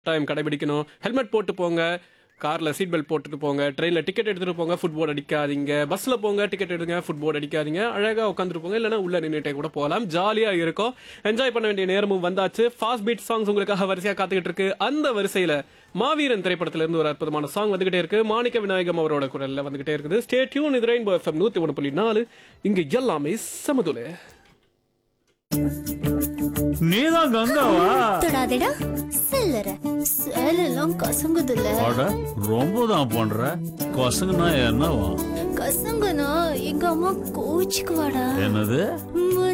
time கடைபிடிக்கணும் helmet போட்டு போங்க கார்ல சீட் பெல்ட் போட்டுட்டு போங்க ட்ரெயின்ல டிக்கெட் எடுத்துட்டு போங்க ஃபுட்போர்ட் அடிக்காதீங்க பஸ்ல போங்க டிக்கெட் எடுங்க ஃபுட்போர்ட் அடிக்காதீங்க அழகா உட்காந்துட்டு போங்க இல்லைன்னா உள்ள நின்றுட்டே கூட போகலாம் ஜாலியா இருக்கும் என்ஜாய் பண்ண வேண்டிய நேரமும் வந்தாச்சு ஃபாஸ்ட் பீட் சாங்ஸ் உங்களுக்காக வரிசையா காத்துக்கிட்டு இருக்கு அந்த வரிசையில மாவீரன் திரைப்படத்துல இருந்து ஒரு அற்புதமான சாங் வந்துகிட்டே இருக்கு மாணிக்க விநாயகம் அவரோட குரல்ல வந்துகிட்டே இருக்குது ஸ்டே டியூன் இது ரெயின்போ எஃப்எம் நூத்தி ஒன்று புள்ளி நாலு இங்க எல்லாமே சமதுலே நீதான் கங்காவா தொடாதடா செல்லற சேலெல்லாம் கசங்குதுல்ல அட ரொம்ப தான் பண்ற கொசங்கனா என்னவா கசங்குனா எங்க அம்மா கோச்சுக்குவாடா என்னது ம்,